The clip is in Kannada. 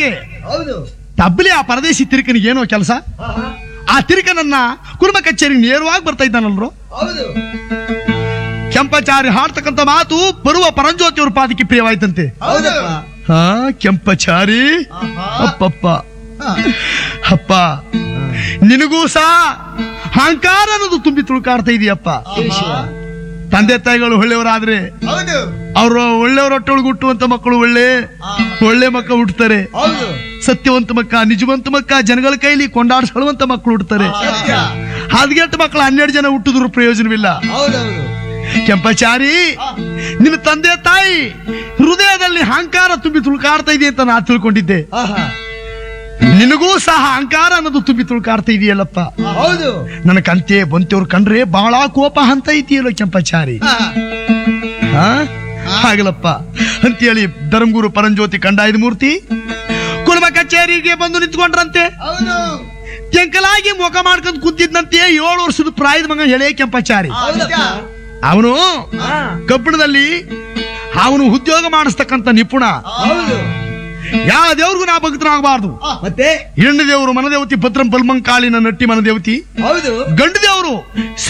ಹಾಗೆ ಹೌದು ತಬ್ಬಲಿ ಆ ಪರದೇಶಿ ತಿರುಕನಿಗೆ ಏನೋ ಕೆಲಸ ಆ ತಿರುಕನನ್ನ ಕುರುಬ ಕಚೇರಿಗೆ ನೇರವಾಗಿ ಬರ್ತಾ ಇದ್ದಾನಲ್ರು ಹೌದು ಕೆಂಪಚಾರಿ ಹಾಡ್ತಕ್ಕಂಥ ಮಾತು ಬರುವ ಪರಂಜ್ಯೋತಿಯವ್ರ ಪಾದಕ್ಕೆ ಪ್ರಿಯವಾಯ್ತಂತೆ ಹೌದಪ್ಪ ಹಾ ಕೆಂಪಚಾರಿ ಆಹಾ. ಅಪ್ಪಪ್ಪ ಹಾ. ಅಪ್ಪ ನಿನಗೂ ಸಹ ಅಹಂಕಾರ ಅನ್ನೋದು ತುಂಬಿ ತುಳುಕಾಡ್ತಾ ಇದೆಯಪ್ಪ ಆಹಾ. ತಂದೆ ತಾಯಿಗಳು ಒಳ್ಳೆಯವರಾದ್ರೆ ಹೌದು ಅವರು ಒಳ್ಳೆಯವರೊಟ್ಟೊಳಗೆ ಹುಟ್ಟುವಂತ ಮಕ್ಕಳು ಒಳ್ಳೆ ಒಳ್ಳೆ ಮಕ್ಕಳು ಹುಟ್ಟುತ್ತಾರೆ ಹೌದು ಸತ್ಯವಂತ ಮಕ್ಕ ನಿಜವಂತ ಮಕ್ಕ ಜನಗಳ ಕೈಲಿ ಕೊಂಡಾಡಿಸ್ಕೊಳ್ಳುವಂತ ಮಕ್ಕಳು ಹುಟ್ಟುತ್ತಾರೆ ಸತ್ಯ ಹದ್ಗೆಟ್ಟ ಮಕ್ಕಳು ಹನ್ನೆರಡು ಜನ ಹುಟ್ಟಿದ್ರು ಪ್ರಯೋಜನವಿಲ್ಲ ಹೌದೌದು ಕೆಂಪಚಾರಿ ನಿನ್ನ ತಂದೆ ತಾಯಿ ಹೃದಯದಲ್ಲಿ ಅಹಂಕಾರ ತುಂಬಿ ತುಳುಕಾಡ್ತಾ ಇದೆ ಅಂತ ನಾ ತಿಳ್ಕೊಂಡಿದ್ದೆ ಆಹಾ. ನಿನಗೂ ಸಹ ಅಹಂಕಾರ ಅನ್ನೋದು ತುಂಬಿ ತುಳುಕಾಡ್ತಾ ಇದೆಯಲ್ಲಪ್ಪ ಹೌದು ನನ್ನ ಕಂತೆ ಬಂತೆಯವ್ರು ಕಂಡ್ರೆ ಬಹಳ ಕೋಪ ಅಂತ ಇದೆಯಲ್ಲ ಕೆಂಪಚಾರಿ ಹಾ. ಹಾ ಹಾಗಲಪ್ಪ ಅಂತೇಳಿ ಧರ್ಮಗುರು ಪರಂಜ್ಯೋತಿ ಕಂಡಾಯದ ಮೂರ್ತಿ ಕುಲಮ ಕಚೇರಿಗೆ ಬಂದು ನಿಂತ್ಕೊಂಡ್ರಂತೆ ಹೌದು ಕೆಂಕಲಾಗಿ ಮುಖ ಮಾಡ್ಕೊಂಡು ಕುಂತಿದ್ದಂತೆ ಏಳು ವರ್ಷದ ಪ್ರಾಯದ ಮಗ ಎಳೆ ಕೆಂಪಚಾರಿ ಹೌದಪ್ಪ ಅವನು ಹಾ. ಕಬ್ಬಿಣದಲ್ಲಿ ಅವನು ಉದ್ಯೋಗ ಮಾಡಿಸ್ತಕ್ಕಂಥ ನಿಪುಣ ಹೌದು ಯಾವ ದೇವ್ರಿಗೂ ನಾ ಭಕ್ತನಾಗಬಾರ್ದು ಮತ್ತೆ ಹೆಣ್ಣು ದೇವರು ಮನದೇವತಿ ಭದ್ರಂ ಬಲ್ಮಂಕಾಳಿನ ನಟ್ಟಿ ಮನದೇವತಿ ಹೌದು ಗಂಡು ದೇವರು